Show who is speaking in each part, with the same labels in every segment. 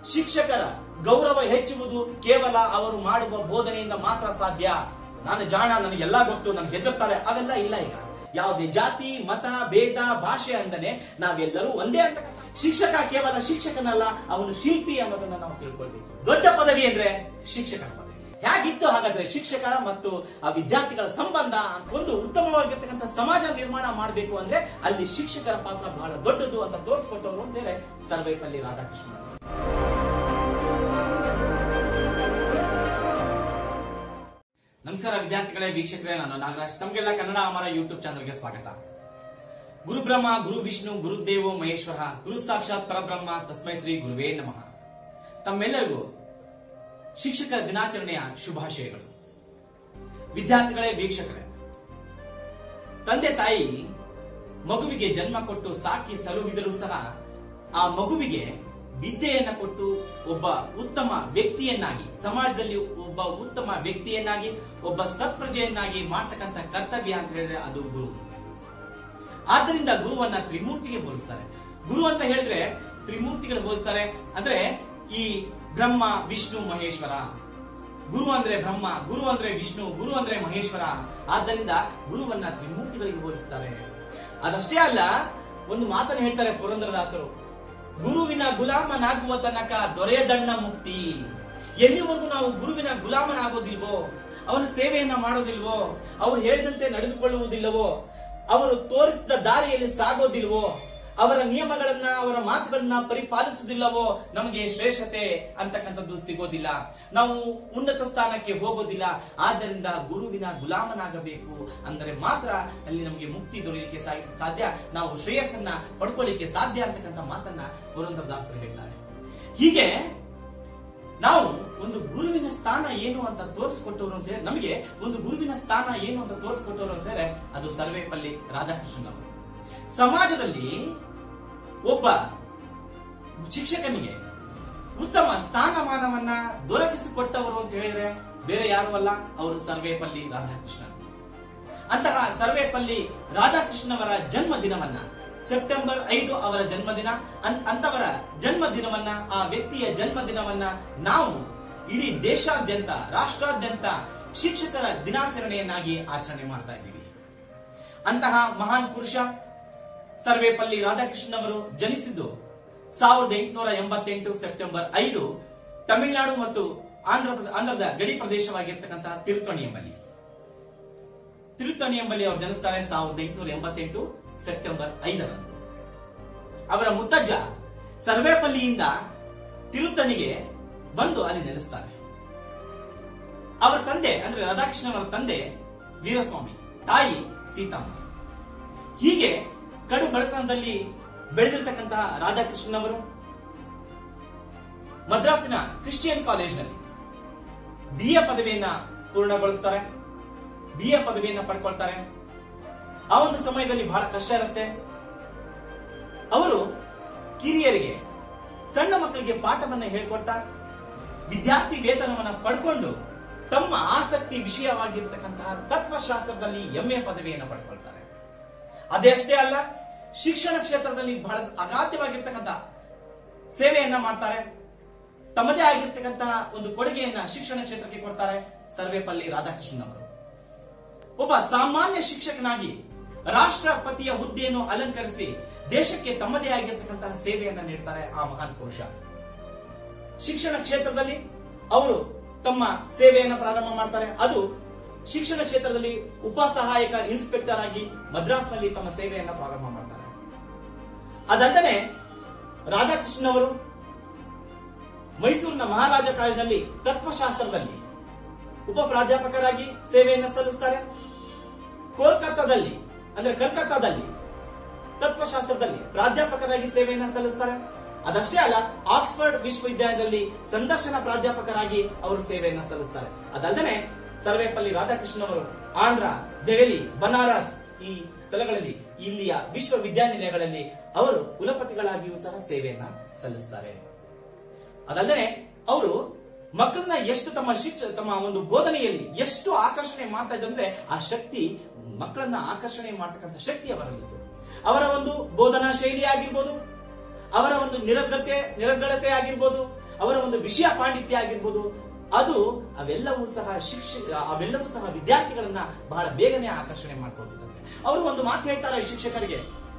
Speaker 1: ಶಿಕ್ಷಕರ ಗೌರವ ಹೆಚ್ಚುವುದು ಕೇವಲ ಅವರು ಮಾಡುವ ಬೋಧನೆಯಿಂದ ಮಾತ್ರ ಸಾಧ್ಯ ನಾನು ಜಾಣ ನನಗೆಲ್ಲ ಗೊತ್ತು ನನಗೆ ಹೆದರ್ತಾರೆ ಅವೆಲ್ಲ ಇಲ್ಲ ಈಗ ಯಾವುದೇ ಜಾತಿ ಮತ ಭೇದ ಭಾಷೆ ಅಂದನೆ ನಾವೆಲ್ಲರೂ ಒಂದೇ ಅಂತ ಶಿಕ್ಷಕ ಕೇವಲ ಶಿಕ್ಷಕನಲ್ಲ ಅವನು ಶಿಲ್ಪಿ ಅನ್ನೋದನ್ನ ನಾವು ತಿಳ್ಕೊಳ್ಬೇಕು ದೊಡ್ಡ ಪದವಿ ಅಂದ್ರೆ ಶಿಕ್ಷಕನ ಪದವಿ ಹೇಗಿತ್ತು ಹಾಗಾದ್ರೆ ಶಿಕ್ಷಕರ ಮತ್ತು ಆ ವಿದ್ಯಾರ್ಥಿಗಳ ಸಂಬಂಧ ಒಂದು ಉತ್ತಮವಾಗಿರ್ತಕ್ಕಂಥ ಸಮಾಜ ನಿರ್ಮಾಣ ಮಾಡಬೇಕು ಅಂದ್ರೆ ಅಲ್ಲಿ ಶಿಕ್ಷಕರ ಪಾತ್ರ ಬಹಳ ದೊಡ್ಡದು ಅಂತ ತೋರಿಸ್ಕೊಟ್ಟವರು ಅಂತೇಳಿ ಸರ್ವೇಪಲ್ಲಿ ರಾಧಾಕೃಷ್ಣ ನಮಸ್ಕಾರ ವಿದ್ಯಾರ್ಥಿಗಳೇ ವೀಕ್ಷಕರೇ ನಾನು ನಾಗರಾಜ್ ತಮಗೆಲ್ಲ ಕನ್ನಡ ಅಮರ ಯೂಟ್ಯೂಬ್ ಚಾನಲ್ಗೆ ಸ್ವಾಗತ ಗುರು ಬ್ರಹ್ಮ ಗುರು ವಿಷ್ಣು ಗುರುದೇವೋ ಮಹೇಶ್ವರ ಗುರು ಸಾಕ್ಷಾತ್ ಪರಬ್ರಹ್ಮ ತಸ್ಮೈ ಶ್ರೀ ಗುರುವೇ ನಮಃ ತಮ್ಮೆಲ್ಲರಿಗೂ ಶಿಕ್ಷಕರ ದಿನಾಚರಣೆಯ ಶುಭಾಶಯಗಳು ವಿದ್ಯಾರ್ಥಿಗಳೇ ವೀಕ್ಷಕರೇ ತಂದೆ ತಾಯಿ ಮಗುವಿಗೆ ಜನ್ಮ ಕೊಟ್ಟು ಸಾಕಿ ಸಲುಹಿದರೂ ಸಹ ಆ ಮಗುವಿಗೆ ವಿದ್ಯೆಯನ್ನ ಕೊಟ್ಟು ಒಬ್ಬ ಉತ್ತಮ ವ್ಯಕ್ತಿಯನ್ನಾಗಿ ಸಮಾಜದಲ್ಲಿ ಒಬ್ಬ ಉತ್ತಮ ವ್ಯಕ್ತಿಯನ್ನಾಗಿ ಒಬ್ಬ ಸತ್ಪ್ರಜೆಯನ್ನಾಗಿ ಮಾಡ್ತಕ್ಕಂಥ ಕರ್ತವ್ಯ ಅಂತ ಹೇಳಿದ್ರೆ ಅದು ಗುರು ಆದ್ದರಿಂದ ಗುರುವನ್ನ ತ್ರಿಮೂರ್ತಿಗೆ ಹೋಲಿಸ್ತಾರೆ ಗುರು ಅಂತ ಹೇಳಿದ್ರೆ ತ್ರಿಮೂರ್ತಿಗಳು ಹೋಲಿಸ್ತಾರೆ ಅಂದ್ರೆ ಈ ಬ್ರಹ್ಮ ವಿಷ್ಣು ಮಹೇಶ್ವರ ಗುರು ಅಂದ್ರೆ ಬ್ರಹ್ಮ ಗುರು ಅಂದ್ರೆ ವಿಷ್ಣು ಗುರು ಅಂದ್ರೆ ಮಹೇಶ್ವರ ಆದ್ದರಿಂದ ಗುರುವನ್ನ ತ್ರಿಮೂರ್ತಿಗಳಿಗೆ ಹೋಲಿಸ್ತಾರೆ ಅದಷ್ಟೇ ಅಲ್ಲ ಒಂದು ಮಾತನ್ನು ಹೇಳ್ತಾರೆ ಪುರಂದರದಾಸರು ಗುರುವಿನ ಗುಲಾಮನಾಗುವ ತನಕ ದೊರೆಯದಣ್ಣ ಮುಕ್ತಿ ಎಲ್ಲಿವರೆಗೂ ನಾವು ಗುರುವಿನ ಗುಲಾಮನಾಗೋದಿಲ್ವೋ ಅವನ ಸೇವೆಯನ್ನ ಮಾಡೋದಿಲ್ವೋ ಅವ್ರು ಹೇಳಿದಂತೆ ನಡೆದುಕೊಳ್ಳುವುದಿಲ್ಲವೋ ಅವರು ತೋರಿಸಿದ ದಾರಿಯಲ್ಲಿ ಸಾಗೋದಿಲ್ವೋ ಅವರ ನಿಯಮಗಳನ್ನ ಅವರ ಮಾತುಗಳನ್ನ ಪರಿಪಾಲಿಸುವುದಿಲ್ಲವೋ ನಮಗೆ ಶ್ರೇಷ್ಠತೆ ಅಂತಕ್ಕಂಥದ್ದು ಸಿಗೋದಿಲ್ಲ ನಾವು ಉನ್ನತ ಸ್ಥಾನಕ್ಕೆ ಹೋಗೋದಿಲ್ಲ ಆದ್ದರಿಂದ ಗುರುವಿನ ಗುಲಾಮನಾಗಬೇಕು ಅಂದರೆ ಮಾತ್ರ ಅಲ್ಲಿ ನಮಗೆ ಮುಕ್ತಿ ದೊರೆಯಲಿಕ್ಕೆ ಸಾ- ಸಾಧ್ಯ ನಾವು ಶ್ರೇಯಸ್ಸನ್ನ ಪಡ್ಕೊಳ್ಳಿಕ್ಕೆ ಸಾಧ್ಯ ಅಂತಕ್ಕಂಥ ಮಾತನ್ನ ಪುರಂದರದಾಸರು ಹೇಳ್ತಾರೆ ಹೀಗೆ ನಾವು ಒಂದು ಗುರುವಿನ ಸ್ಥಾನ ಏನು ಅಂತ ತೋರಿಸ್ಕೊಟ್ಟವರು ಅಂತ ಹೇಳಿ ನಮಗೆ ಒಂದು ಗುರುವಿನ ಸ್ಥಾನ ಏನು ಅಂತ ತೋರಿಸ್ಕೊಟ್ಟವರು ಅಂತ ಹೇಳಿದ್ರೆ ಅದು ಸರ್ವೇಪಲ್ಲಿ ರಾಧಾಕೃಷ್ಣನ್ ಅವರು ಸಮಾಜದಲ್ಲಿ ಒಬ್ಬ ಶಿಕ್ಷಕನಿಗೆ ಉತ್ತಮ ಸ್ಥಾನಮಾನವನ್ನ ದೊರಕಿಸಿಕೊಟ್ಟವರು ಅಂತ ಹೇಳಿದ್ರೆ ಬೇರೆ ಯಾರು ಅಲ್ಲ ಅವರು ಸರ್ವೇಪಲ್ಲಿ ರಾಧಾಕೃಷ್ಣ ಅಂತಹ ಸರ್ವೇಪಲ್ಲಿ ರಾಧಾಕೃಷ್ಣವರ ಜನ್ಮ ದಿನವನ್ನ ಸೆಪ್ಟೆಂಬರ್ ಐದು ಅವರ ಜನ್ಮದಿನ ಅನ್- ಅಂತವರ ಜನ್ಮ ದಿನವನ್ನ ಆ ವ್ಯಕ್ತಿಯ ಜನ್ಮ ದಿನವನ್ನ ನಾವು ಇಡೀ ದೇಶಾದ್ಯಂತ ರಾಷ್ಟ್ರಾದ್ಯಂತ ಶಿಕ್ಷಕರ ದಿನಾಚರಣೆಯನ್ನಾಗಿ ಆಚರಣೆ ಮಾಡ್ತಾ ಇದ್ದೀವಿ ಅಂತಹ ಮಹಾನ್ ಪುರುಷ ಸರ್ವೇಪಲ್ಲಿ ರಾಧಾಕೃಷ್ಣನ್ ಅವರು ಜನಿಸಿದ್ದು ಸಾವಿರದ ಎಂಟುನೂರ ಎಂಬತ್ತೆಂಟು ಸೆಪ್ಟೆಂಬರ್ ಐದು ತಮಿಳುನಾಡು ಮತ್ತು ಆಂಧ್ರ ಆಂಧ್ರದ ಗಡಿ ಪ್ರದೇಶವಾಗಿರ್ತಕ್ಕಂತಹ ತಿರುತ್ತಣಿ ಎಂಬಲ್ಲಿ ತಿರುತ್ತಣಿ ಎಂಬಲ್ಲಿ ಅವರು ಜನಿಸ್ತಾರೆ ಸಾವಿರದ ಎಂಟುನೂರ ಎಂಬತ್ತೆಂಟು ಸೆಪ್ಟೆಂಬರ್ ಐದರಂದು ಅವರ ಮುತ್ತಜ್ಜ ಸರ್ವೇಪಲ್ಲಿಯಿಂದ ತಿರುತ್ತಣಿಗೆ ಬಂದು ಅಲ್ಲಿ ನೆಲೆಸ್ತಾರೆ ಅವರ ತಂದೆ ಅಂದ್ರೆ ರಾಧಾಕೃಷ್ಣ ಅವರ ತಂದೆ ವೀರಸ್ವಾಮಿ ತಾಯಿ ಸೀತಮ್ಮ ಹೀಗೆ ಕಡು ಬಡತನದಲ್ಲಿ ಬೆಳೆದಿರ್ತಕ್ಕಂತಹ ರಾಧಾಕೃಷ್ಣನ್ ಅವರು ಮದ್ರಾಸಿನ ಕ್ರಿಶ್ಚಿಯನ್ ಕಾಲೇಜ್ನಲ್ಲಿ ಬಿ ಎ ಪದವಿಯನ್ನ ಪೂರ್ಣಗೊಳಿಸ್ತಾರೆ ಬಿ ಎ ಪದವಿಯನ್ನ ಪಡ್ಕೊಳ್ತಾರೆ ಆ ಒಂದು ಸಮಯದಲ್ಲಿ ಬಹಳ ಕಷ್ಟ ಇರುತ್ತೆ ಅವರು ಕಿರಿಯರಿಗೆ ಸಣ್ಣ ಮಕ್ಕಳಿಗೆ ಪಾಠವನ್ನ ಹೇಳ್ಕೊಡ್ತಾ ವಿದ್ಯಾರ್ಥಿ ವೇತನವನ್ನ ಪಡ್ಕೊಂಡು ತಮ್ಮ ಆಸಕ್ತಿ ವಿಷಯವಾಗಿರ್ತಕ್ಕಂತಹ ತತ್ವಶಾಸ್ತ್ರದಲ್ಲಿ ಎಂಎ ಪದವಿಯನ್ನು ಪಡ್ಕೊಳ್ತಾರೆ ಅದೇ ಅಷ್ಟೇ ಅಲ್ಲ ಶಿಕ್ಷಣ ಕ್ಷೇತ್ರದಲ್ಲಿ ಬಹಳ ಅಗಾಧ್ಯವಾಗಿರ್ತಕ್ಕಂಥ ಸೇವೆಯನ್ನ ಮಾಡ್ತಾರೆ ತಮ್ಮದೇ ಆಗಿರ್ತಕ್ಕಂತಹ ಒಂದು ಕೊಡುಗೆಯನ್ನ ಶಿಕ್ಷಣ ಕ್ಷೇತ್ರಕ್ಕೆ ಕೊಡ್ತಾರೆ ಸರ್ವೇಪಲ್ಲಿ ರಾಧಾಕೃಷ್ಣನ್ ಅವರು ಒಬ್ಬ ಸಾಮಾನ್ಯ ಶಿಕ್ಷಕನಾಗಿ ರಾಷ್ಟ್ರಪತಿಯ ಹುದ್ದೆಯನ್ನು ಅಲಂಕರಿಸಿ ದೇಶಕ್ಕೆ ತಮ್ಮದೇ ಆಗಿರ್ತಕ್ಕಂತಹ ಸೇವೆಯನ್ನ ನೀಡ್ತಾರೆ ಆ ಮಹಾನ್ ಪುರುಷ ಶಿಕ್ಷಣ ಕ್ಷೇತ್ರದಲ್ಲಿ ಅವರು ತಮ್ಮ ಸೇವೆಯನ್ನು ಪ್ರಾರಂಭ ಮಾಡ್ತಾರೆ ಅದು ಶಿಕ್ಷಣ ಕ್ಷೇತ್ರದಲ್ಲಿ ಉಪ ಸಹಾಯಕ ಇನ್ಸ್ಪೆಕ್ಟರ್ ಆಗಿ ಮದ್ರಾಸ್ನಲ್ಲಿ ತಮ್ಮ ಸೇವೆಯನ್ನ ಪ್ರಾರಂಭ ಮಾಡ್ತಾರೆ ಅದಲ್ಲದೆ ರಾಧಾಕೃಷ್ಣನ್ ಅವರು ಮೈಸೂರಿನ ಮಹಾರಾಜ ಕಾಲೇಜಿನಲ್ಲಿ ತತ್ವಶಾಸ್ತ್ರದಲ್ಲಿ ಉಪ ಪ್ರಾಧ್ಯಾಪಕರಾಗಿ ಸೇವೆಯನ್ನು ಸಲ್ಲಿಸ್ತಾರೆ ಕೋಲ್ಕತ್ತಾದಲ್ಲಿ ಅಂದ್ರೆ ಕಲ್ಕತ್ತಾದಲ್ಲಿ ತತ್ವಶಾಸ್ತ್ರದಲ್ಲಿ ಪ್ರಾಧ್ಯಾಪಕರಾಗಿ ಸೇವೆಯನ್ನು ಸಲ್ಲಿಸ್ತಾರೆ ಅದಷ್ಟೇ ಅಲ್ಲ ಆಕ್ಸ್ಫರ್ಡ್ ವಿಶ್ವವಿದ್ಯಾಲಯದಲ್ಲಿ ಸಂದರ್ಶನ ಪ್ರಾಧ್ಯಾಪಕರಾಗಿ ಅವರು ಸೇವೆಯನ್ನು ಸಲ್ಲಿಸ್ತಾರೆ ಅದಲ್ಲದೆ ಸರ್ವೇಪಲ್ಲಿ ರಾಧಾಕೃಷ್ಣ ಅವರು ಆಂಧ್ರ ದೆಹಲಿ ಬನಾರಸ್ ಈ ಸ್ಥಳಗಳಲ್ಲಿ ಇಲ್ಲಿಯ ವಿಶ್ವವಿದ್ಯಾನಿಲಯಗಳಲ್ಲಿ ಅವರು ಕುಲಪತಿಗಳಾಗಿಯೂ ಸಹ ಸೇವೆಯನ್ನ ಸಲ್ಲಿಸ್ತಾರೆ ಅದಲ್ಲದೆ ಅವರು ಮಕ್ಕಳನ್ನ ಎಷ್ಟು ತಮ್ಮ ಶಿಕ್ಷ ತಮ್ಮ ಒಂದು ಬೋಧನೆಯಲ್ಲಿ ಎಷ್ಟು ಆಕರ್ಷಣೆ ಮಾಡ್ತಾ ಇದ್ದಂದ್ರೆ ಆ ಶಕ್ತಿ ಮಕ್ಕಳನ್ನ ಆಕರ್ಷಣೆ ಮಾಡ್ತಕ್ಕಂಥ ಶಕ್ತಿ ಅವರಲ್ಲಿತ್ತು ಅವರ ಒಂದು ಬೋಧನಾ ಶೈಲಿ ಆಗಿರ್ಬೋದು ಅವರ ಒಂದು ನಿರಗ್ರತೆ ನಿರರ್ಗಳತೆ ಆಗಿರ್ಬೋದು ಅವರ ಒಂದು ವಿಷಯ ಪಾಂಡಿತ್ಯ ಆಗಿರ್ಬೋದು ಅದು ಅವೆಲ್ಲವೂ ಸಹ ಶಿಕ್ಷಕ ಅವೆಲ್ಲವೂ ಸಹ ವಿದ್ಯಾರ್ಥಿಗಳನ್ನ ಬಹಳ ಬೇಗನೆ ಆಕರ್ಷಣೆ ಮಾಡ್ಕೊಳ್ತಿದ್ದಂತೆ ಅವರು ಒಂದು ಮಾತು ಹೇಳ್ತಾರೆ ಶಿಕ್ಷಕರಿಗೆ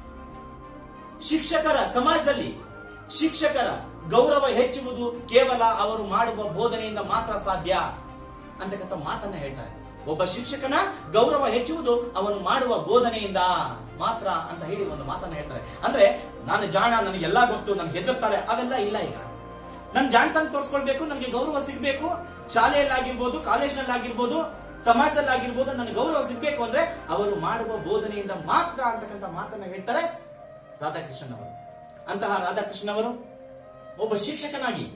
Speaker 1: ಶಿಕ್ಷಕರ ಸಮಾಜದಲ್ಲಿ ಶಿಕ್ಷಕರ ಗೌರವ ಹೆಚ್ಚುವುದು ಕೇವಲ ಅವರು ಮಾಡುವ ಬೋಧನೆಯಿಂದ ಮಾತ್ರ ಸಾಧ್ಯ ಅಂತಕ್ಕಂಥ ಮಾತನ್ನ ಹೇಳ್ತಾರೆ ಒಬ್ಬ ಶಿಕ್ಷಕನ ಗೌರವ ಹೆಚ್ಚುವುದು ಅವನು ಮಾಡುವ ಬೋಧನೆಯಿಂದ ಮಾತ್ರ ಅಂತ ಹೇಳಿ ಒಂದು ಮಾತನ್ನ ಹೇಳ್ತಾರೆ ಅಂದ್ರೆ ನಾನು ಜಾಣ ನನಗೆಲ್ಲ ಗೊತ್ತು ನನಗೆ ಹೆದರ್ತಾರೆ ಅವೆಲ್ಲ ಇಲ್ಲ ಈಗ ನನ್ ಜಾಣತನ ತೋರಿಸ್ಕೊಳ್ಬೇಕು ನನಗೆ ಗೌರವ ಸಿಗ್ಬೇಕು ಶಾಲೆಯಲ್ಲಾಗಿರ್ಬೋದು ಕಾಲೇಜ್ನಲ್ಲಾಗಿರ್ಬೋದು ಸಮಾಜದಲ್ಲಾಗಿರ್ಬೋದು ನನಗೆ ಗೌರವ ಸಿಗ್ಬೇಕು ಅಂದ್ರೆ ಅವರು ಮಾಡುವ ಬೋಧನೆಯಿಂದ ಮಾತ್ರ ಅಂತಕ್ಕಂಥ ಮಾತನ್ನ ಹೇಳ್ತಾರೆ ರಾಧಾಕೃಷ್ಣನ್ ಅವರು ಅಂತಹ ರಾಧಾಕೃಷ್ಣ ಅವರು ಒಬ್ಬ ಶಿಕ್ಷಕನಾಗಿ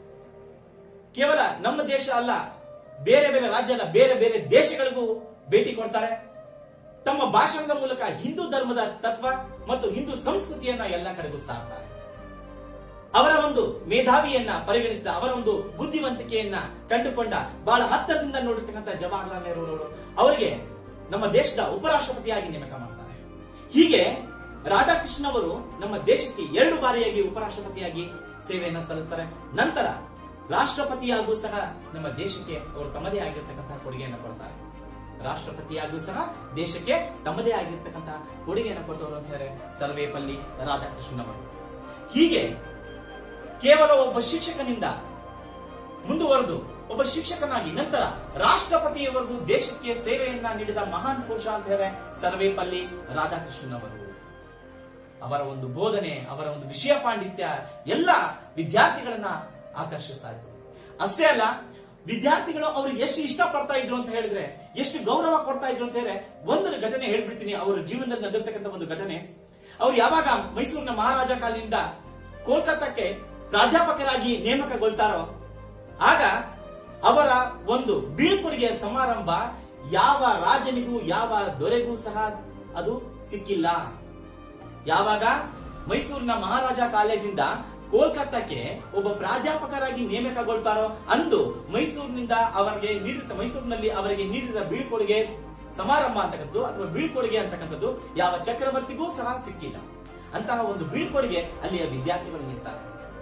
Speaker 1: ಕೇವಲ ನಮ್ಮ ದೇಶ ಅಲ್ಲ ಬೇರೆ ಬೇರೆ ರಾಜ್ಯ ಅಲ್ಲ ಬೇರೆ ಬೇರೆ ದೇಶಗಳಿಗೂ ಭೇಟಿ ಕೊಡ್ತಾರೆ ತಮ್ಮ ಭಾಷಣದ ಮೂಲಕ ಹಿಂದೂ ಧರ್ಮದ ತತ್ವ ಮತ್ತು ಹಿಂದೂ ಸಂಸ್ಕೃತಿಯನ್ನ ಎಲ್ಲ ಕಡೆಗೂ ಸಾರ್ತಾರೆ ಅವರ ಒಂದು ಮೇಧಾವಿಯನ್ನ ಪರಿಗಣಿಸಿದ ಅವರ ಒಂದು ಬುದ್ಧಿವಂತಿಕೆಯನ್ನ ಕಂಡುಕೊಂಡ ಬಹಳ ಹತ್ತದಿಂದ ನೋಡಿರ್ತಕ್ಕಂಥ ಜವಾಹರ್ಲಾಲ್ ನೆಹರು ಅವರು ಅವರಿಗೆ ನಮ್ಮ ದೇಶದ ಉಪರಾಷ್ಟ್ರಪತಿಯಾಗಿ ನೇಮಕ ಮಾಡ್ತಾರೆ ಹೀಗೆ ರಾಧಾಕೃಷ್ಣ ಅವರು ನಮ್ಮ ದೇಶಕ್ಕೆ ಎರಡು ಬಾರಿಯಾಗಿ ಉಪರಾಷ್ಟ್ರಪತಿಯಾಗಿ ಸೇವೆಯನ್ನ ಸಲ್ಲಿಸ್ತಾರೆ ನಂತರ ರಾಷ್ಟ್ರಪತಿಯಾಗೂ ಸಹ ನಮ್ಮ ದೇಶಕ್ಕೆ ಅವರು ತಮ್ಮದೇ ಆಗಿರ್ತಕ್ಕಂತಹ ಕೊಡುಗೆಯನ್ನು ಕೊಡ್ತಾರೆ ರಾಷ್ಟ್ರಪತಿಯಾಗೂ ಸಹ ದೇಶಕ್ಕೆ ತಮ್ಮದೇ ಆಗಿರ್ತಕ್ಕಂತಹ ಕೊಡುಗೆಯನ್ನು ಕೊಟ್ಟವರು ಅಂತ ಹೇಳಿದ್ರೆ ಸರ್ವೇಪಲ್ಲಿ ರಾಧಾಕೃಷ್ಣನ್ ಅವರು ಹೀಗೆ ಕೇವಲ ಒಬ್ಬ ಶಿಕ್ಷಕನಿಂದ ಮುಂದುವರೆದು ಒಬ್ಬ ಶಿಕ್ಷಕನಾಗಿ ನಂತರ ರಾಷ್ಟ್ರಪತಿಯವರೆಗೂ ದೇಶಕ್ಕೆ ಸೇವೆಯನ್ನ ನೀಡಿದ ಮಹಾನ್ ಪುರುಷ ಅಂತ ಹೇಳಿದ್ರೆ ಸರ್ವೇಪಲ್ಲಿ ರಾಧಾಕೃಷ್ಣನ್ ಅವರು ಅವರ ಒಂದು ಬೋಧನೆ ಅವರ ಒಂದು ವಿಷಯ ಪಾಂಡಿತ್ಯ ಎಲ್ಲ ವಿದ್ಯಾರ್ಥಿಗಳನ್ನ ಆಕರ್ಷಿಸ್ತಾ ಇತ್ತು ಅಷ್ಟೇ ಅಲ್ಲ ವಿದ್ಯಾರ್ಥಿಗಳು ಅವರು ಎಷ್ಟು ಇಷ್ಟಪಡ್ತಾ ಇದ್ರು ಅಂತ ಹೇಳಿದ್ರೆ ಎಷ್ಟು ಗೌರವ ಕೊಡ್ತಾ ಇದ್ರು ಅಂತ ಹೇಳಿದ್ರೆ ಒಂದು ಘಟನೆ ಹೇಳ್ಬಿಡ್ತೀನಿ ಅವರ ಜೀವನದಲ್ಲಿ ನಡೆದಿರ್ತಕ್ಕಂಥ ಒಂದು ಘಟನೆ ಅವ್ರು ಯಾವಾಗ ಮೈಸೂರಿನ ಮಹಾರಾಜ ಕಾಲದಿಂದ ಕೋಲ್ಕತ್ತಾಕ್ಕೆ ಪ್ರಾಧ್ಯಾಪಕರಾಗಿ ನೇಮಕಗೊಳ್ತಾರೋ ಆಗ ಅವರ ಒಂದು ಬೀಳ್ಕೊಡುಗೆಯ ಸಮಾರಂಭ ಯಾವ ರಾಜನಿಗೂ ಯಾವ ದೊರೆಗೂ ಸಹ ಅದು ಸಿಕ್ಕಿಲ್ಲ ಯಾವಾಗ ಮೈಸೂರಿನ ಮಹಾರಾಜ ಕಾಲೇಜಿಂದ ಕೋಲ್ಕತ್ತಾಕ್ಕೆ ಒಬ್ಬ ಪ್ರಾಧ್ಯಾಪಕರಾಗಿ ನೇಮಕಗೊಳ್ತಾರೋ ಅಂದು ಮೈಸೂರಿನಿಂದ ಅವರಿಗೆ ನೀಡಿದ ಮೈಸೂರಿನಲ್ಲಿ ಅವರಿಗೆ ನೀಡಿದ ಬೀಳ್ಕೊಡುಗೆ ಸಮಾರಂಭ ಅಂತಕ್ಕಂಥದ್ದು ಅಥವಾ ಬೀಳ್ಕೊಡುಗೆ ಅಂತಕ್ಕಂಥದ್ದು ಯಾವ ಚಕ್ರವರ್ತಿಗೂ ಸಹ ಸಿಕ್ಕಿಲ್ಲ ಅಂತಹ ಒಂದು ಬೀಳ್ಕೊಡುಗೆ ಅಲ್ಲಿಯ ವಿದ್ಯಾರ್ಥಿಗಳು ನೀಡ್ತಾರೆ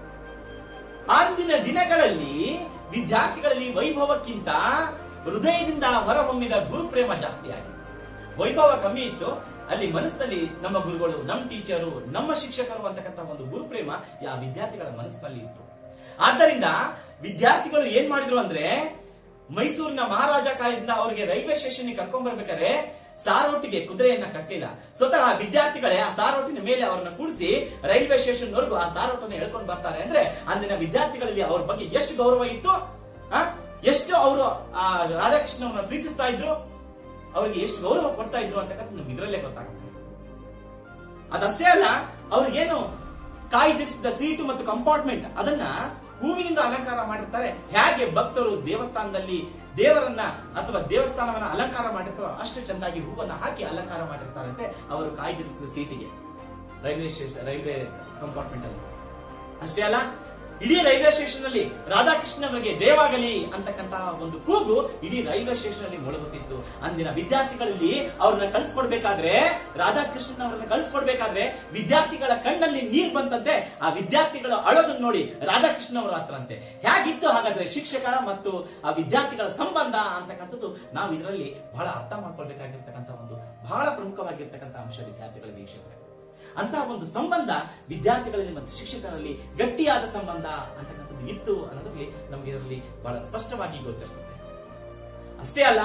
Speaker 1: ಅಂದಿನ ದಿನಗಳಲ್ಲಿ ವಿದ್ಯಾರ್ಥಿಗಳಲ್ಲಿ ವೈಭವಕ್ಕಿಂತ ಹೃದಯದಿಂದ ಹೊರಹೊಮ್ಮಿದ ಗುರುಪ್ರೇಮ ಜಾಸ್ತಿ ಆಗಿತ್ತು ವೈಭವ ಕಮ್ಮಿ ಇತ್ತು ಅಲ್ಲಿ ಮನಸ್ಸಿನಲ್ಲಿ ನಮ್ಮ ಗುರುಗಳು ನಮ್ಮ ಟೀಚರು ನಮ್ಮ ಶಿಕ್ಷಕರು ಅಂತಕ್ಕಂಥ ಒಂದು ಗುರುಪ್ರೇಮ ಆ ವಿದ್ಯಾರ್ಥಿಗಳ ಮನಸ್ಸಿನಲ್ಲಿ ಇತ್ತು ಆದ್ದರಿಂದ ವಿದ್ಯಾರ್ಥಿಗಳು ಏನ್ ಮಾಡಿದ್ರು ಅಂದ್ರೆ ಮೈಸೂರಿನ ಮಹಾರಾಜ ಕಾಲೇಜಿಂದ ಅವರಿಗೆ ರೈಲ್ವೆ ಸ್ಟೇಷನ್ ಕರ್ಕೊಂಡ್ ಬರ್ಬೇಕಾದ್ರೆ ಸಾರೋಟಿಗೆ ಕುದುರೆಯನ್ನ ಕಟ್ಟಿಲ್ಲ ಸ್ವತಃ ವಿದ್ಯಾರ್ಥಿಗಳೇ ಆ ಸಾರೋಟಿನ ಮೇಲೆ ಅವರನ್ನ ಕೂಡಿಸಿ ರೈಲ್ವೆ ಸ್ಟೇಷನ್ ವರೆಗೂ ಆ ಸಾರೋಟನ್ನು ಹೇಳ್ಕೊಂಡು ಬರ್ತಾರೆ ಅಂದ್ರೆ ಅಂದಿನ ವಿದ್ಯಾರ್ಥಿಗಳಲ್ಲಿ ಅವ್ರ ಬಗ್ಗೆ ಎಷ್ಟು ಗೌರವ ಇತ್ತು ಆ? ಎಷ್ಟು ಅವರು ಆ ರಾಧಾಕೃಷ್ಣ ಅವರನ್ನ ಪ್ರೀತಿಸ್ತಾ ಇದ್ರು ಅವರಿಗೆ ಎಷ್ಟು ಗೌರವ ಕೊಡ್ತಾ ಇದ್ರು ಅಂತಕ್ಕಂಥ ನಮ್ಗೆ ಇದರಲ್ಲೇ ಗೊತ್ತಾಗುತ್ತೆ ಅದಷ್ಟೇ ಅಲ್ಲ ಅವ್ರಿಗೇನು ಕಾಯ್ದಿರಿಸಿದ ಸೀಟು ಮತ್ತು ಕಂಪಾರ್ಟ್ಮೆಂಟ್ ಅದನ್ನ ಹೂವಿನಿಂದ ಅಲಂಕಾರ ಮಾಡಿರ್ತಾರೆ ಹೇಗೆ ಭಕ್ತರು ದೇವಸ್ಥಾನದಲ್ಲಿ ದೇವರನ್ನ ಅಥವಾ ದೇವಸ್ಥಾನವನ್ನ ಅಲಂಕಾರ ಮಾಡಿರ್ತಾರೋ ಅಷ್ಟು ಚಂದಾಗಿ ಹೂವನ್ನ ಹಾಕಿ ಅಲಂಕಾರ ಮಾಡಿರ್ತಾರಂತೆ ಅವರು ಕಾಯ್ದಿರಿಸಿದ ಸೀಟಿಗೆ ರೈಲ್ವೆ ಸ್ಟೇಷನ್ ರೈಲ್ವೆ ಕಂಪಾರ್ಟ್ಮೆಂಟ್ ಅಲ್ಲಿ ಅಷ್ಟೇ ಅಲ್ಲ ಇಡೀ ರೈಲ್ವೆ ಸ್ಟೇಷನ್ ಅಲ್ಲಿ ರಾಧಾಕೃಷ್ಣ ಅವರಿಗೆ ಜಯವಾಗಲಿ ಅಂತಕ್ಕಂತಹ ಒಂದು ಕೂಗು ಇಡೀ ರೈಲ್ವೆ ಸ್ಟೇಷನ್ ಅಲ್ಲಿ ಮೊಳಗುತ್ತಿತ್ತು ಅಂದಿನ ವಿದ್ಯಾರ್ಥಿಗಳಲ್ಲಿ ಅವ್ರನ್ನ ಕಳಿಸ್ಕೊಡ್ಬೇಕಾದ್ರೆ ರಾಧಾಕೃಷ್ಣನ್ ಅವರನ್ನ ಕಳಿಸ್ಕೊಡ್ಬೇಕಾದ್ರೆ ವಿದ್ಯಾರ್ಥಿಗಳ ಕಣ್ಣಲ್ಲಿ ನೀರ್ ಬಂತಂತೆ ಆ ವಿದ್ಯಾರ್ಥಿಗಳ ಅಳೋದನ್ನ ನೋಡಿ ರಾಧಾಕೃಷ್ಣ ಅವರ ಹತ್ರಂತೆ ಹೇಗಿತ್ತು ಹಾಗಾದ್ರೆ ಶಿಕ್ಷಕರ ಮತ್ತು ಆ ವಿದ್ಯಾರ್ಥಿಗಳ ಸಂಬಂಧ ಅಂತಕ್ಕಂಥದ್ದು ನಾವು ಇದರಲ್ಲಿ ಬಹಳ ಅರ್ಥ ಮಾಡ್ಕೊಳ್ಬೇಕಾಗಿರ್ತಕ್ಕಂಥ ಒಂದು ಬಹಳ ಪ್ರಮುಖವಾಗಿರ್ತಕ್ಕಂಥ ಅಂಶ ವಿದ್ಯಾರ್ಥಿಗಳ ವೀಕ್ಷಕರೇ ಅಂತಹ ಒಂದು ಸಂಬಂಧ ವಿದ್ಯಾರ್ಥಿಗಳಲ್ಲಿ ಮತ್ತು ಶಿಕ್ಷಕರಲ್ಲಿ ಗಟ್ಟಿಯಾದ ಸಂಬಂಧ ಅಂತಕ್ಕಂಥದ್ದು ಇತ್ತು ಅನ್ನೋದಕ್ಕೆ ನಮಗೆ ಇದರಲ್ಲಿ ಬಹಳ ಸ್ಪಷ್ಟವಾಗಿ ಗೋಚರಿಸುತ್ತೆ ಅಷ್ಟೇ ಅಲ್ಲ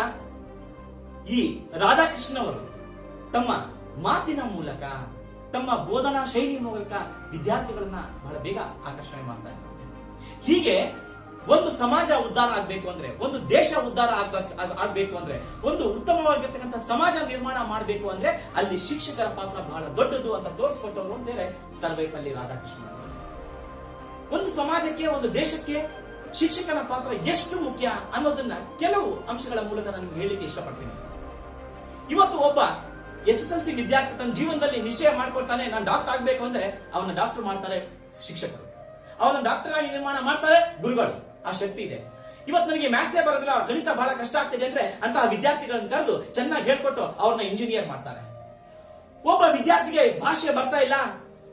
Speaker 1: ಈ ರಾಧಾಕೃಷ್ಣ ಅವರು ತಮ್ಮ ಮಾತಿನ ಮೂಲಕ ತಮ್ಮ ಬೋಧನಾ ಶೈಲಿ ಮೂಲಕ ವಿದ್ಯಾರ್ಥಿಗಳನ್ನ ಬಹಳ ಬೇಗ ಆಕರ್ಷಣೆ ಮಾಡ್ತಾ ಇದ್ದಾರೆ ಹೀಗೆ ಒಂದು ಸಮಾಜ ಉದ್ಧಾರ ಆಗ್ಬೇಕು ಅಂದ್ರೆ ಒಂದು ದೇಶ ಉದ್ಧಾರ ಆಗ್ಬೇಕು ಆಗ್ಬೇಕು ಅಂದ್ರೆ ಒಂದು ಉತ್ತಮವಾಗಿರ್ತಕ್ಕಂಥ ಸಮಾಜ ನಿರ್ಮಾಣ ಮಾಡಬೇಕು ಅಂದ್ರೆ ಅಲ್ಲಿ ಶಿಕ್ಷಕರ ಪಾತ್ರ ಬಹಳ ದೊಡ್ಡದು ಅಂತ ತೋರಿಸ್ಕೊಟ್ಟವರು ಅಂತ ಹೇಳಿ ಸರ್ವೇಪಲ್ಲಿ ರಾಧಾಕೃಷ್ಣ ಅವರು. ಒಂದು ಸಮಾಜಕ್ಕೆ ಒಂದು ದೇಶಕ್ಕೆ ಶಿಕ್ಷಕನ ಪಾತ್ರ ಎಷ್ಟು ಮುಖ್ಯ ಅನ್ನೋದನ್ನ ಕೆಲವು ಅಂಶಗಳ ಮೂಲಕ ನಾನು ನಿಮ್ಗೆ ಹೇಳಿಕ್ಕೆ ಇಷ್ಟಪಡ್ತೀನಿ ಇವತ್ತು ಒಬ್ಬ ಎಸ್ ಎಸ್ ಎಲ್ ಸಿ ವಿದ್ಯಾರ್ಥಿ ತನ್ನ ಜೀವನದಲ್ಲಿ ನಿಶ್ಚಯ ಮಾಡ್ಕೊಳ್ತಾನೆ ನಾನು ಡಾಕ್ಟರ್ ಆಗ್ಬೇಕು ಅಂದ್ರೆ ಅವನ ಡಾಕ್ಟರ್ ಮಾಡ್ತಾರೆ ಶಿಕ್ಷಕರು ಅವನ ಡಾಕ್ಟರ್ ಆಗಿ ನಿರ್ಮಾಣ ಮಾಡ್ತಾರೆ ಗುರುಗಳು ಆ ಶಕ್ತಿ ಇದೆ ಇವತ್ತು ನನಗೆ ಮ್ಯಾಥ್ಸೇ ಬರೋದಿಲ್ಲ ಅವ್ರ ಗಣಿತ ಬಹಳ ಕಷ್ಟ ಆಗ್ತಿದೆ ಅಂದ್ರೆ ಅಂತಹ ವಿದ್ಯಾರ್ಥಿಗಳನ್ನು ಕರೆದು ಚೆನ್ನಾಗಿ ಹೇಳ್ಕೊಟ್ಟು ಅವ್ರನ್ನ ಇಂಜಿನಿಯರ್ ಮಾಡ್ತಾರೆ ಒಬ್ಬ ವಿದ್ಯಾರ್ಥಿಗೆ ಭಾಷೆ ಬರ್ತಾ ಇಲ್ಲ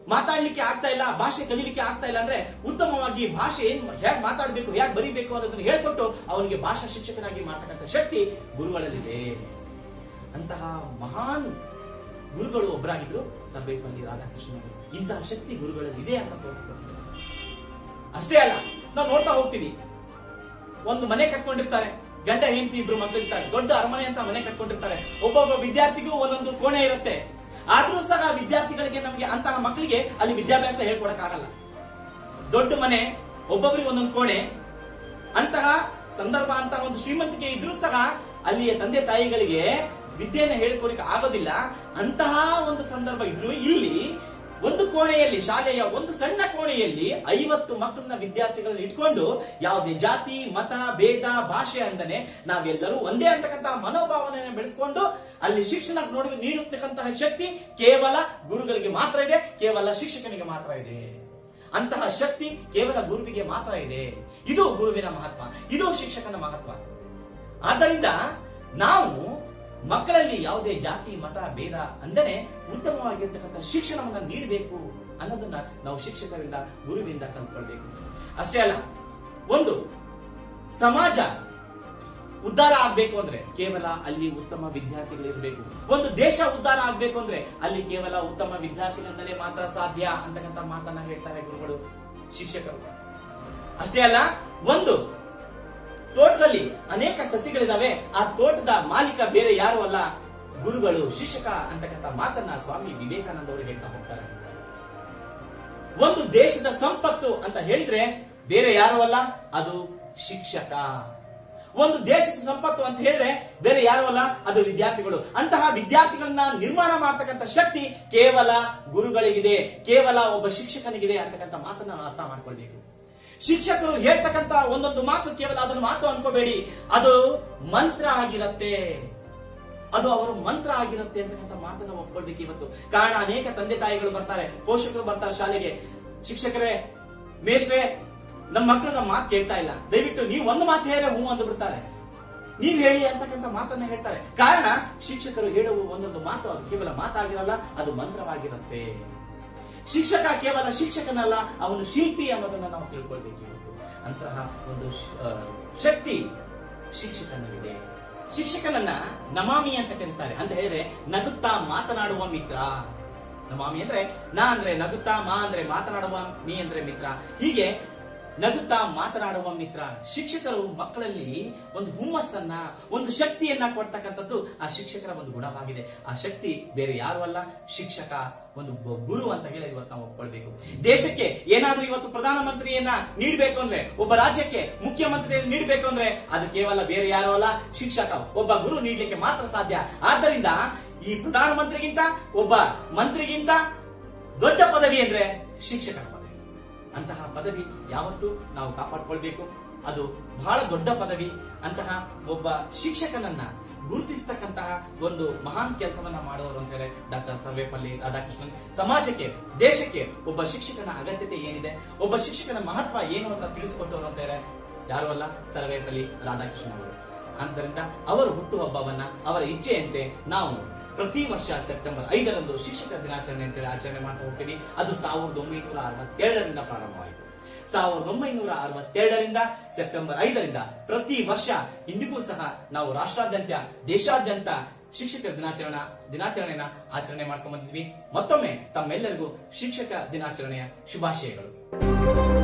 Speaker 1: ಮಾತಾಡ್ಲಿಕ್ಕೆ ಆಗ್ತಾ ಇಲ್ಲ ಭಾಷೆ ಕಲಿಲಿಕ್ಕೆ ಆಗ್ತಾ ಇಲ್ಲ ಅಂದ್ರೆ ಉತ್ತಮವಾಗಿ ಭಾಷೆ ಏನ್ ಹೇಗ್ ಮಾತಾಡ್ಬೇಕು ಹೇಗ್ ಬರಿಬೇಕು ಅನ್ನೋದನ್ನ ಹೇಳ್ಕೊಟ್ಟು ಅವನಿಗೆ ಭಾಷಾ ಶಿಕ್ಷಕನಾಗಿ ಮಾಡ್ತಕ್ಕಂಥ ಶಕ್ತಿ ಗುರುಗಳಲ್ಲಿದೆ ಅಂತಹ ಮಹಾನ್ ಗುರುಗಳು ಒಬ್ಬರಾಗಿದ್ರು ಸರ್ವೇಪಲ್ಲಿ ರಾಧಾಕೃಷ್ಣ ಇಂತಹ ಶಕ್ತಿ ಗುರುಗಳಲ್ಲಿ ಇದೆ ಅಂತ ತೋರಿಸ್ಕೊಡ್ತಾರೆ ಅಷ್ಟೇ ಅಲ್ಲ ನಾವು ನೋಡ್ತಾ ಹೋಗ್ತೀವಿ ಒಂದು ಮನೆ ಕಟ್ಕೊಂಡಿರ್ತಾರೆ ಗಂಡ ಹೆಂಡತಿ ಇಬ್ರು ಮಕ್ಕಳಿರ್ತಾರೆ ದೊಡ್ಡ ಅರಮನೆ ಅಂತ ಮನೆ ಕಟ್ಕೊಂಡಿರ್ತಾರೆ ಒಬ್ಬೊಬ್ಬ ವಿದ್ಯಾರ್ಥಿಗೂ ಒಂದೊಂದು ಕೋಣೆ ಇರುತ್ತೆ ಆದ್ರೂ ಸಹ ವಿದ್ಯಾರ್ಥಿಗಳಿಗೆ ನಮಗೆ ಅಂತಹ ಮಕ್ಕಳಿಗೆ ಅಲ್ಲಿ ವಿದ್ಯಾಭ್ಯಾಸ ಹೇಳ್ಕೊಡಕ್ಕಾಗಲ್ಲ ದೊಡ್ಡ ಮನೆ ಒಬ್ಬೊಬ್ಬರಿಗೆ ಒಂದೊಂದು ಕೋಣೆ ಅಂತಹ ಸಂದರ್ಭ ಅಂತ ಒಂದು ಶ್ರೀಮಂತಿಕೆ ಇದ್ರೂ ಸಹ ಅಲ್ಲಿಯ ತಂದೆ ತಾಯಿಗಳಿಗೆ ವಿದ್ಯೆಯನ್ನು ಹೇಳ್ಕೊಡಕ್ಕೆ ಆಗೋದಿಲ್ಲ ಅಂತಹ ಒಂದು ಸಂದರ್ಭ ಇದ್ರು ಇಲ್ಲಿ ಒಂದು ಕೋಣೆಯಲ್ಲಿ ಶಾಲೆಯ ಒಂದು ಸಣ್ಣ ಕೋಣೆಯಲ್ಲಿ ಐವತ್ತು ಮಕ್ಕಳನ್ನ ವಿದ್ಯಾರ್ಥಿಗಳನ್ನ ಇಟ್ಕೊಂಡು ಯಾವುದೇ ಜಾತಿ ಮತ ಭೇದ ಭಾಷೆ ಅಂದನೆ ನಾವೆಲ್ಲರೂ ಒಂದೇ ಅಂತಕ್ಕಂತಹ ಮನೋಭಾವನೆಯನ್ನು ಬೆಳೆಸ್ಕೊಂಡು ಅಲ್ಲಿ ಶಿಕ್ಷಣ ನೋಡಿ ನೀಡುತ್ತಕ್ಕಂತಹ ಶಕ್ತಿ ಕೇವಲ ಗುರುಗಳಿಗೆ ಮಾತ್ರ ಇದೆ ಕೇವಲ ಶಿಕ್ಷಕನಿಗೆ ಮಾತ್ರ ಇದೆ ಅಂತಹ ಶಕ್ತಿ ಕೇವಲ ಗುರುವಿಗೆ ಮಾತ್ರ ಇದೆ ಇದು ಗುರುವಿನ ಮಹತ್ವ ಇದು ಶಿಕ್ಷಕನ ಮಹತ್ವ ಆದ್ದರಿಂದ ನಾವು ಮಕ್ಕಳಲ್ಲಿ ಯಾವುದೇ ಜಾತಿ ಮತ ಭೇದ ಅಂದರೆ ಉತ್ತಮವಾಗಿರ್ತಕ್ಕಂಥ ಶಿಕ್ಷಣವನ್ನ ನೀಡಬೇಕು ಅನ್ನೋದನ್ನ ನಾವು ಶಿಕ್ಷಕರಿಂದ ಗುರುವಿಂದ ಕಲ್ತ್ಕೊಳ್ಬೇಕು ಅಷ್ಟೇ ಅಲ್ಲ ಒಂದು ಸಮಾಜ ಉದ್ಧಾರ ಆಗ್ಬೇಕು ಅಂದ್ರೆ ಕೇವಲ ಅಲ್ಲಿ ಉತ್ತಮ ವಿದ್ಯಾರ್ಥಿಗಳು ಇರಬೇಕು ಒಂದು ದೇಶ ಉದ್ಧಾರ ಆಗ್ಬೇಕು ಅಂದ್ರೆ ಅಲ್ಲಿ ಕೇವಲ ಉತ್ತಮ ವಿದ್ಯಾರ್ಥಿಗಳಿಂದಲೇ ಮಾತ್ರ ಸಾಧ್ಯ ಅಂತಕ್ಕಂಥ ಮಾತನ್ನ ಹೇಳ್ತಾರೆ ಗುರುಗಳು ಶಿಕ್ಷಕರು ಅಷ್ಟೇ ಅಲ್ಲ ಒಂದು ತೋಟದಲ್ಲಿ ಅನೇಕ ಸಸಿಗಳಿದಾವೆ ಆ ತೋಟದ ಮಾಲೀಕ ಬೇರೆ ಯಾರು ಅಲ್ಲ ಗುರುಗಳು ಶಿಕ್ಷಕ ಅಂತಕ್ಕಂಥ ಮಾತನ್ನ ಸ್ವಾಮಿ ವಿವೇಕಾನಂದ ಅವರು ಹೇಳ್ತಾ ಹೋಗ್ತಾರೆ ಒಂದು ದೇಶದ ಸಂಪತ್ತು ಅಂತ ಹೇಳಿದ್ರೆ ಬೇರೆ ಯಾರು ಅಲ್ಲ ಅದು ಶಿಕ್ಷಕ ಒಂದು ದೇಶದ ಸಂಪತ್ತು ಅಂತ ಹೇಳಿದ್ರೆ ಬೇರೆ ಯಾರು ಅಲ್ಲ ಅದು ವಿದ್ಯಾರ್ಥಿಗಳು ಅಂತಹ ವಿದ್ಯಾರ್ಥಿಗಳನ್ನ ನಿರ್ಮಾಣ ಮಾಡತಕ್ಕಂಥ ಶಕ್ತಿ ಕೇವಲ ಗುರುಗಳಿಗಿದೆ ಕೇವಲ ಒಬ್ಬ ಶಿಕ್ಷಕನಿಗಿದೆ ಅಂತಕ್ಕಂಥ ಮಾತನ್ನ ನಾವು ಅರ್ಥ ಮಾಡ್ಕೊಳ್ಬೇಕು ಶಿಕ್ಷಕರು ಹೇಳ್ತಕ್ಕಂತ ಒಂದೊಂದು ಮಾತು ಕೇವಲ ಅದನ್ನು ಮಾತು ಅನ್ಕೋಬೇಡಿ ಅದು ಮಂತ್ರ ಆಗಿರತ್ತೆ ಅದು ಅವರ ಮಂತ್ರ ಆಗಿರುತ್ತೆ ಅಂತಕ್ಕಂಥ ಮಾತನ್ನ ಒಪ್ಕೊಳ್ಬೇಕು ಇವತ್ತು ಕಾರಣ ಅನೇಕ ತಂದೆ ತಾಯಿಗಳು ಬರ್ತಾರೆ ಪೋಷಕರು ಬರ್ತಾರೆ ಶಾಲೆಗೆ ಶಿಕ್ಷಕರೇ ಮೇಷ್ಟ್ರೆ ನಮ್ಮ ಮಕ್ಕಳು ನಮ್ಮ ಮಾತು ಕೇಳ್ತಾ ಇಲ್ಲ ದಯವಿಟ್ಟು ನೀವು ಒಂದು ಮಾತು ಹೇಳಿದ್ರೆ ಹ್ಞೂ ಅಂದು ಬಿಡ್ತಾರೆ ನೀವ್ ಹೇಳಿ ಅಂತಕ್ಕಂಥ ಮಾತನ್ನ ಹೇಳ್ತಾರೆ ಕಾರಣ ಶಿಕ್ಷಕರು ಹೇಳುವ ಒಂದೊಂದು ಮಾತು ಅದು ಕೇವಲ ಮಾತಾಗಿರಲ್ಲ ಅದು ಮಂತ್ರವಾಗಿರುತ್ತೆ ಶಿಕ್ಷಕ ಕೇವಲ ಶಿಕ್ಷಕನಲ್ಲ ಅವನು ಶಿಲ್ಪಿ ಅನ್ನೋದನ್ನ ನಾವು ತಿಳ್ಕೊಳ್ಬೇಕು ಇವತ್ತು ಅಂತಹ ಒಂದು ಶ- ಆ, ಶಕ್ತಿ ಶಿಕ್ಷಕನಲ್ಲಿದೆ ಶಿಕ್ಷಕನನ್ನ ನಮಾಮಿ ಅಂತ ಕರೀತಾರೆ ಅಂತ ಹೇಳಿದ್ರೆ ನಗುತ್ತಾ ಮಾತನಾಡುವ ಮಿತ್ರ ನಮಾಮಿ ಅಂದ್ರೆ ನಾ ಅಂದ್ರೆ ನಗುತ್ತಾ ಮಾ ಅಂದ್ರೆ ಮಾತನಾಡುವ ಮೀ ಅಂದ್ರೆ ಮಿತ್ರ ಹೀಗೆ ನಗುತ್ತಾ ಮಾತನಾಡುವ ಮಿತ್ರ ಶಿಕ್ಷಕರು ಮಕ್ಕಳಲ್ಲಿ ಒಂದು ಹುಮ್ಮಸ್ಸನ್ನ ಒಂದು ಶಕ್ತಿಯನ್ನ ಕೊಡ್ತಕ್ಕಂಥದ್ದು ಆ ಶಿಕ್ಷಕರ ಒಂದು ಗುಣವಾಗಿದೆ ಆ ಶಕ್ತಿ ಬೇರೆ ಯಾರು ಅಲ್ಲ ಶಿಕ್ಷಕ ಒಂದು ಬ- ಗುರು ಅಂತ ಹೇಳಿ ಇವತ್ತು ನಾವು ಒಪ್ಕೊಳ್ಬೇಕು ದೇಶಕ್ಕೆ ಏನಾದ್ರೂ ಇವತ್ತು ಪ್ರಧಾನಮಂತ್ರಿಯನ್ನ ನೀಡಬೇಕು ಅಂದ್ರೆ ಒಬ್ಬ ರಾಜ್ಯಕ್ಕೆ ಮುಖ್ಯಮಂತ್ರಿಯನ್ನು ನೀಡಬೇಕು ಅಂದ್ರೆ ಅದು ಕೇವಲ ಬೇರೆ ಯಾರು ಅಲ್ಲ ಶಿಕ್ಷಕ ಒಬ್ಬ ಗುರು ನೀಡಲಿಕ್ಕೆ ಮಾತ್ರ ಸಾಧ್ಯ ಆದ್ದರಿಂದ ಈ ಪ್ರಧಾನಮಂತ್ರಿಗಿಂತ ಒಬ್ಬ ಮಂತ್ರಿಗಿಂತ ದೊಡ್ಡ ಪದವಿ ಅಂದ್ರೆ ಶಿಕ್ಷಕರ ಪದವಿ ಅಂತಹ ಪದವಿ ಯಾವತ್ತೂ ನಾವು ಕಾಪಾಡ್ಕೊಳ್ಬೇಕು ಅದು ಬಹಳ ದೊಡ್ಡ ಪದವಿ ಅಂತಹ ಒಬ್ಬ ಶಿಕ್ಷಕನನ್ನ ಗುರುತಿಸ್ತಕ್ಕಂತಹ ಒಂದು ಮಹಾನ್ ಕೆಲಸವನ್ನ ಮಾಡುವವರು ಅಂತ ಹೇಳಿ ಡಾಕ್ಟರ್ ಸರ್ವೇಪಲ್ಲಿ ರಾಧಾಕೃಷ್ಣನ್ ಸಮಾಜಕ್ಕೆ ದೇಶಕ್ಕೆ ಒಬ್ಬ ಶಿಕ್ಷಕನ ಅಗತ್ಯತೆ ಏನಿದೆ ಒಬ್ಬ ಶಿಕ್ಷಕನ ಮಹತ್ವ ಏನು ಅಂತ ತಿಳಿಸಿಕೊಟ್ಟವರು ಅಂತ ಹೇಳಿ ಯಾರು ಅಲ್ಲ ಸರ್ವೇಪಲ್ಲಿ ರಾಧಾಕೃಷ್ಣನ್ ಅವರು ಆದ್ದರಿಂದ ಅವರ ಹುಟ್ಟುಹಬ್ಬವನ್ನ ಅವರ ಇಚ್ಛೆಯಂತೆ ನಾವು ಪ್ರತಿ ವರ್ಷ ಸೆಪ್ಟೆಂಬರ್ ಐದರಂದು ಶಿಕ್ಷಕ ದಿನಾಚರಣೆ ಅಂತೇಳಿ ಆಚರಣೆ ಮಾಡ್ತಾ ಹೋಗ್ತೀವಿ ಅದು ಸಾವಿರದ ಒಂಬೈನೂರ ಅರವತ್ತೆರಡರಿಂದ ಪ್ರಾರಂಭವಾಯಿತು ಸಾವಿರದ ಒಂಬೈನೂರ ಅರವತ್ತೆರಡರಿಂದ ಸೆಪ್ಟೆಂಬರ್ ಐದರಿಂದ ಪ್ರತಿ ವರ್ಷ ಇಂದಿಗೂ ಸಹ ನಾವು ರಾಷ್ಟ್ರಾದ್ಯಂತ ದೇಶಾದ್ಯಂತ ಶಿಕ್ಷಕ ದಿನಾಚರಣೆ ದಿನಾಚರಣೆಯನ್ನ ಆಚರಣೆ ಮಾಡ್ಕೊಂಡ್ ಬಂದಿದ್ವಿ ಮತ್ತೊಮ್ಮೆ ತಮ್ಮೆಲ್ಲರಿಗೂ ಶಿಕ್ಷಕ ದಿನಾಚರಣೆಯ ಶುಭಾಶಯಗಳು